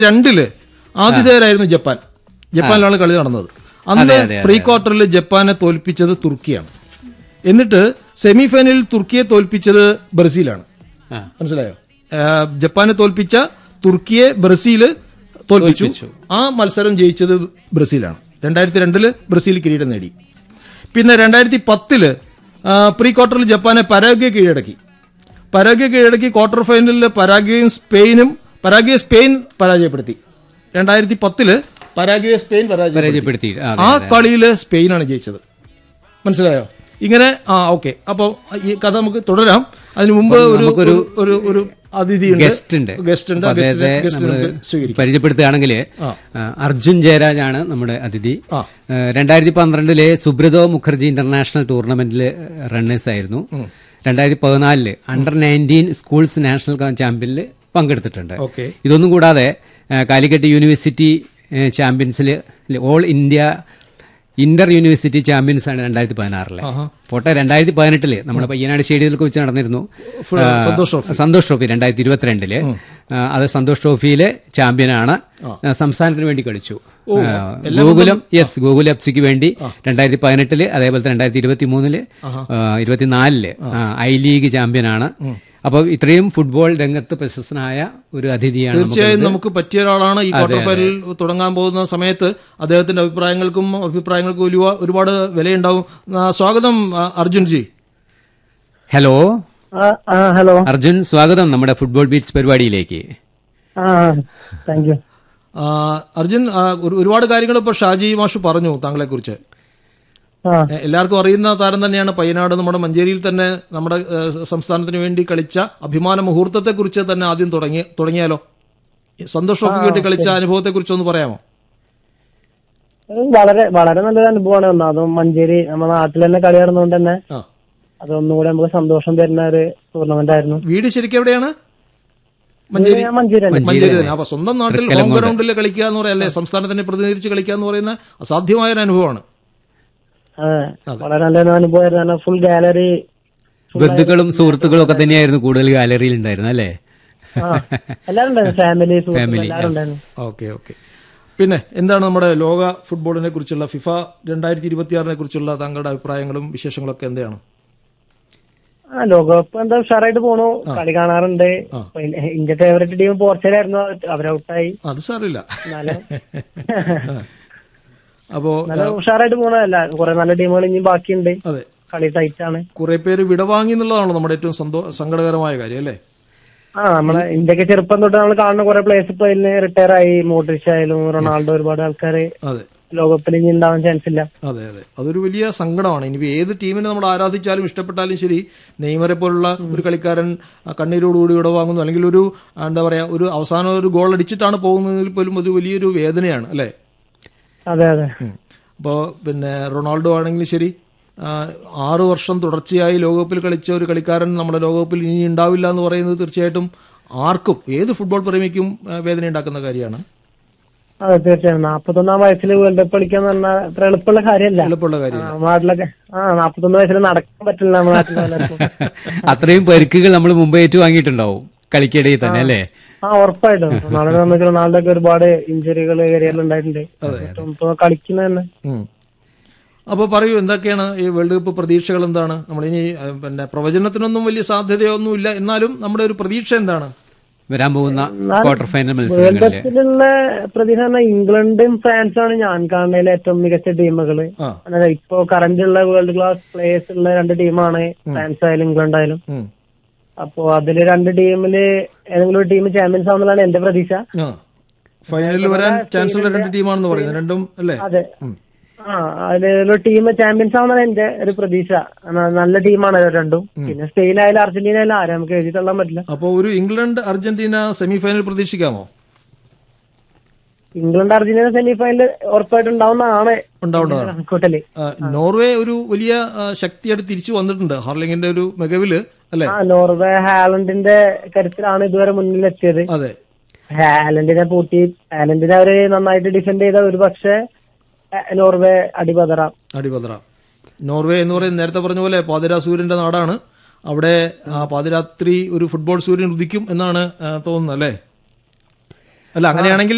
രണ്ടില് ആതിഥേയരായിരുന്നു ജപ്പാൻ ജപ്പാനിലാണ് കളി നടന്നത് അന്ന് പ്രീ ക്വാർട്ടറിൽ ജപ്പാനെ തോൽപ്പിച്ചത് തുർക്കിയാണ് എന്നിട്ട് സെമി ഫൈനലിൽ തുർക്കിയെ തോൽപ്പിച്ചത് ബ്രസീലാണ് ആ. മനസ്സിലായോ ആ, ജപ്പാനെ തോൽപ്പിച്ച തുർക്കിയെ ബ്രസീല് തോൽപ്പിച്ചു ആ മത്സരം ജയിച്ചത് ബ്രസീലാണ് രണ്ടായിരത്തി രണ്ടില് ബ്രസീൽ കിരീടം നേടി പിന്നെ രണ്ടായിരത്തി പത്തില് പ്രീ ക്വാർട്ടറിൽ ജപ്പാനെ പരാഗ്വെ കീഴടക്കി പരാഗ്വെ കീഴടക്കി ക്വാർട്ടർ ഫൈനലിൽ പരാഗ്വയും സ്പെയിനും പരാഗ്വെ സ്പെയിൻ പരാജയപ്പെടുത്തി രണ്ടായിരത്തി പത്തില് പരാഗ്വെ സ്പെയിൻ പരാജയപ്പെടുത്തി പരാജയപ്പെടുത്തി ആ, ആ കളിയില് സ്പെയിനാണ് ജയിച്ചത് മനസ്സിലായോ ഇങ്ങനെ ആ ഓക്കെ അപ്പൊ ഈ കഥ നമുക്ക് തുടരാം അതിനു മുമ്പ് ഒരു ഒരു ഒരു ഒരു അതിഥിയുണ്ട് ഗസ്റ്റ് ഉണ്ട് ഗസ്റ്റ് ഉണ്ട് അപ്പൊ ഗസ്റ്റ് അദ്ദേഹത്തെ ഗസ്റ്റ് നമ്മള് നമുക്ക് സ്വീകരിക്കാം പരിചയപ്പെടുത്തുകയാണെങ്കിൽ അർജുൻ ജയരാജാണ് നമ്മുടെ അതിഥി ആ. രണ്ടായിരത്തി പന്ത്രണ്ടിലെ സുബ്രതോ മുഖർജി ഇന്റർനാഷണൽ ടൂർണമെന്റിൽ റണ്ണേഴ്സ് ആയിരുന്നു രണ്ടായിരത്തി പതിനാലില് അണ്ടർ നയൻറ്റീൻ സ്കൂൾസ് നാഷണൽ ചാമ്പ്യനിൽ പങ്കെടുത്തിട്ടുണ്ട് ഓക്കെ ഇതൊന്നും കൂടാതെ ആ, കാലിക്കറ്റ് യൂണിവേഴ്സിറ്റി ചാമ്പ്യൻസിൽ all India inter university champions ആണ് രണ്ടായിരത്തി പതിനാറില് പോട്ടെ രണ്ടായിരത്തി പതിനെട്ടില് നമ്മുടെ പയ്യനാട് സ്റ്റേഡിയത്തിലൊക്കെ വെച്ച് നടന്നിരുന്നു ആ, സന്തോഷ് സന്തോഷ് ട്രോഫി രണ്ടായിരത്തി ഇരുപത്തിരണ്ടില് ആ, അത് സന്തോഷ് ട്രോഫിയിലെ ചാമ്പ്യനാണ് ആ, സംസ്ഥാനത്തിന് വേണ്ടി കളിച്ചു ആ, ഗോകുലം യെസ് ഗോകുലം എഫ്സിക്ക് വേണ്ടി രണ്ടായിരത്തി പതിനെട്ടില് അതേപോലെ തന്നെ രണ്ടായിരത്തി ഇരുപത്തി മൂന്നില് ഇരുപത്തിനാലില് ഐ ലീഗ് ചാമ്പ്യനാണ് അപ്പോൾ ഇത്രയും ഫുട്ബോൾ രംഗത്ത് പ്രശസ്തനായ ഒരു അതിഥിയാണ് നമുക്ക് തീർച്ചയായും നമുക്ക് പറ്റിയ ഒരാളാണ് ഈ ക്വാർട്ടർ ഫൈനൽ തുടങ്ങാൻ പോകുന്ന സമയത്ത് അദ്ദേഹത്തിന്റെ അഭിപ്രായങ്ങൾക്കും അഭിപ്രായങ്ങൾക്കും ഒരുപാ- ഒരുപാട് വിലയുണ്ടാവും ആ, സ്വാഗതം ആ, അർജുൻ ജി ഹലോ ആ ആ ഹലോ അർജുൻ സ്വാഗതം നമ്മുടെ ഫുട്ബോൾ ബീറ്റ്സ് പരിപാടിയിലേക്ക് ആ താങ്ക് യു ആ, അർജുൻ ആ, ഒരു- ഒരുപാട് കാര്യങ്ങൾ ഇപ്പോൾ ഷാജി മാഷ് പറഞ്ഞു താങ്കളെ കുറിച്ച് ആ എല്ലാവർക്കും അറിയുന്ന താരം തന്നെയാണ് പയ്യനാട് നമ്മുടെ മഞ്ചേരിയിൽ തന്നെ നമ്മുടെ ഏ, സംസ്ഥാനത്തിന് വേണ്ടി കളിച്ച അഭിമാന മുഹൂർത്തത്തെ കുറിച്ച് തന്നെ ആദ്യം തുടങ്ങി തുടങ്ങിയാലോ ഈ സന്തോഷ് ട്രോഫിക്ക് വേണ്ടി കളിച്ച അനുഭവത്തെ കുറിച്ച് ഒന്ന് പറയാമോ അത് വളരെ വളരെ നല്ലൊരു അനുഭവമാണ് ഒന്ന് അതും മഞ്ചേരി നമ്മുടെ നാട്ടിൽ തന്നെ കളി നടന്നുകൊണ്ട് തന്നെ ആ അതൊന്നും കൂടെ നമുക്ക് സന്തോഷം തരുന്ന ഒരു ടൂർണമെന്റ് ആയിരുന്നു വീട് ശരിക്കും എവിടെയാണ് മഞ്ചേരി ഞാൻ മഞ്ചേരി തന്നെ മഞ്ചേരി തന്നെ അപ്പൊ സ്വന്തം നാട്ടിൽ ഹോം ഗ്രൗണ്ടിൽ കളിക്കുക എന്ന് പറയല്ലേ സംസ്ഥാനത്തിനെ പ്രതിനിധീകരിച്ച് കളിക്കുക എന്ന് പറയുന്ന അസാധ്യമായ ഒരു അനുഭവമാണ് ആ, വളരെ നല്ലൊരു അനുഭവമായിരുന്നു കാരണം ഫുൾ ഗാലറി ബന്ധുക്കളും സുഹൃത്തുക്കളും ഒക്കെ തന്നെയായിരുന്നു കൂടുതൽ ഗാലറിയിൽ ഉണ്ടായിരുന്നത് അല്ലേ ആ എല്ലാരും ഉണ്ടായിരുന്നു ഫാമിലി സുഹൃത്തുക്കൾ എല്ലാവരും ഉണ്ടായിരുന്നു ഓക്കെ ഓക്കെ പിന്നെ എന്താണ് നമ്മുടെ ലോക ഫുട്ബോളിനെ കുറിച്ചുള്ള ഫിഫ രണ്ടായിരത്തി ഇരുപത്തിയാറിനെ കുറിച്ചുള്ള താങ്കളുടെ അഭിപ്രായങ്ങളും വിശേഷങ്ങളൊക്കെ എന്താണ് ആ ലോകകപ്പ് എന്താ ഉഷാറായിട്ട് പോണു കളി കാണാറുണ്ട് ഇപ്പൊ ഇന്ത്യ ഫേവറേറ്റ് ടീം പോർച്ചുഗൽ ആയിരുന്നു അവരൗട്ടായി അത് സാറില്ല എന്നാലും അപ്പോ നല്ല ഉഷാറായിട്ട് പോണതല്ല കുറെ നല്ല ടീമുകൾ ഇനി ബാക്കിയുണ്ട് അതെ കളി ടൈറ്റ് ആണ് കുറെ പേര് വിടവാങ്ങി എന്നുള്ളതാണല്ലോ നമ്മുടെ ഏറ്റവും സന്തോ സങ്കടകരമായ കാര്യം അല്ലേ ആ നമ്മളെ ഇന്ത്യക്ക് ചെറുപ്പം തൊട്ട് നമ്മൾ കാണുന്ന കുറെ പ്ലേയേഴ്സ് ഇപ്പൊ ഇതിന് റിട്ടയർ ആയി മോഡ്രിച്ച് ആയാലും റൊണാൾഡോ ഒരുപാട് ആൾക്കാർ അതെ ലോകകപ്പിൽ ഇനി ഉണ്ടാവാൻ ചാൻസ് ഇല്ല അതെ അതെ അതൊരു വലിയ സങ്കടമാണ് ഇനി ഏത് ടീമിനെ നമ്മൾ ആരാധിച്ചാലും ഇഷ്ടപ്പെട്ടാലും ശരി നെയ്മറെ പോലുള്ള ഒരു കളിക്കാരൻ ആ, കണ്ണീരോടുകൂടി വിടവാങ്ങുന്നു അല്ലെങ്കിൽ ഒരു ആ, എന്താ പറയാ ഒരു അവസാനം ഒരു ഗോൾ അടിച്ചിട്ടാണ് പോകുന്നതിൽ പോലും ഒരു വലിയൊരു വേദനയാണ് അല്ലേ അതെ അതെ അപ്പോൾ പിന്നെ റൊണാൾഡോ ആണെങ്കിലും ശരി ആ, ആറ് വർഷം തുടർച്ചയായി ലോകകപ്പിൽ കളിച്ച ഒരു കളിക്കാരൻ നമ്മുടെ ലോകകപ്പിൽ ഇനി ഉണ്ടാവില്ല എന്ന് പറയുന്നത് തീർച്ചയായിട്ടും ആർക്കും ഏത് ഫുട്ബോൾ പ്രേമിക്കും ആ, വേദന ഉണ്ടാക്കുന്ന കാര്യമാണ് അതെ തീർച്ചയായും നാപ്പത്തൊന്നാം വയസ്സിൽ വേൾഡ് കപ്പ് കളിക്കാന്ന് പറഞ്ഞാൽ അത്ര എളുപ്പമുള്ള കാര്യമല്ല എളുപ്പമുള്ള കാര്യം നമ്മുടെ നാട്ടിലൊക്കെ ആ നാപ്പത്തൊന്ന് വയസ്സിൽ നടക്കാൻ പറ്റില്ല നമ്മുടെ നാട്ടിൽ പലർക്കും അത്രയും പരിക്കുകൾ നമ്മൾ മുമ്പ് ഏറ്റുവാങ്ങിയിട്ടുണ്ടാവും കളിക്കിടയിൽ തന്നെ അല്ലേ ആ ഉറപ്പായിട്ടും നാളെ നമുക്ക് റൊണാൾഡോ ഒക്കെ ഒരുപാട് ഇഞ്ചുറികൾ കരിയറിൽ ഉണ്ടായിട്ടുണ്ട് ഇപ്പൊ കളിക്കുന്ന തന്നെ ഉം. അപ്പോൾ പറയൂ എന്തൊക്കെയാണ് ഈ വേൾഡ് കപ്പ് പ്രതീക്ഷകൾ എന്താണ് നമ്മളിനി ആ, പിന്നെ പ്രവചനത്തിനൊന്നും വലിയ സാധ്യതയൊന്നുമില്ല എന്നാലും നമ്മുടെ ഒരു പ്രതീക്ഷ എന്താണ് വരാൻ പോകുന്ന ക്വാർട്ടർ ഫൈനൽ വേൾഡ് മത്സരങ്ങളില് കപ്പിലുള്ള പ്രതീക്ഷ പറഞ്ഞാൽ ഇംഗ്ലണ്ടും ഫ്രാൻസും ആണ് ഞാൻ കാണുന്നതിലെ ഏറ്റവും മികച്ച ടീമുകള് ആ അതായത് ഇപ്പോ കറന്റ് ഉള്ള വേൾഡ് ക്ലാസ് പ്ലേയേഴ്സ് ഉള്ള രണ്ട് ടീമാണ് ഫ്രാൻസ് ആയാലും ഇംഗ്ലണ്ട് ആയാലും ഉം. അപ്പോ അതില് രണ്ട് ടീമില് ഏതെങ്കിലും ഒരു ടീം ചാമ്പ്യൻസ് ആവുന്നതാണ് എന്റെ പ്രതീക്ഷ ആ ഫൈനലിൽ വരാൻ ചാൻസ് ഉള്ള രണ്ട് ടീമാണെന്ന് പറയുന്നത് രണ്ടും അല്ലേ അതെ ആ അതിലൊരു ടീം ചാമ്പ്യൻസ് ആവുന്നതാണ് എന്റെ ഒരു പ്രതീക്ഷ ന- നല്ല ടീമാണ് അത് രണ്ടും പിന്നെ സ്പെയിൻ ആയാലും അർജന്റീന ആയാലും ആരും നമുക്ക് എഴുതി തള്ളാൻ പറ്റില്ല അപ്പോൾ ഒരു ഇംഗ്ലണ്ട് അർജന്റീന സെമി ഫൈനൽ പ്രതീക്ഷിക്കാമോ ഇംഗ്ലണ്ട് അർജന്റീന സെമി ഫൈനൽ ഉറപ്പായിട്ടും ഉണ്ടാവുന്നതാണ് ഉണ്ടാവുന്നതാണ് കണക്കൂട്ടല് ആ, നോർവേ ഒരു വലിയ ആ, ശക്തിയായിട്ട് തിരിച്ചു വന്നിട്ടുണ്ട് ഹാർലിംഗിന്റെ ഒരു മികവില് അല്ലേ ആ നോർവേ ഹാലൻഡിന്റെ കരുത്തിലാണ് ഇതുവരെ മുന്നിലെത്തിയത് അതെ ഹാലൻഡിനെ പൂട്ടി ഹാലൻഡിനെ അവര് നന്നായിട്ട് ഡിഫെൻഡ് ചെയ്ത ഒരു പക്ഷേ ഏഹ്, നോർവേ അടിപതറാം അടിപതറ നോർവേ എന്ന് പറയുന്നത് നേരത്തെ പറഞ്ഞ പോലെ പാതിരാ സൂര്യന്റെ നാടാണ് അവിടെ ആ, പാതിരാത്രി ഒരു ഫുട്ബോൾ സൂര്യൻ ഉദിക്കും എന്നാണ് ആ, തോന്നുന്നത് അല്ലേ അല്ല അങ്ങനെയാണെങ്കിൽ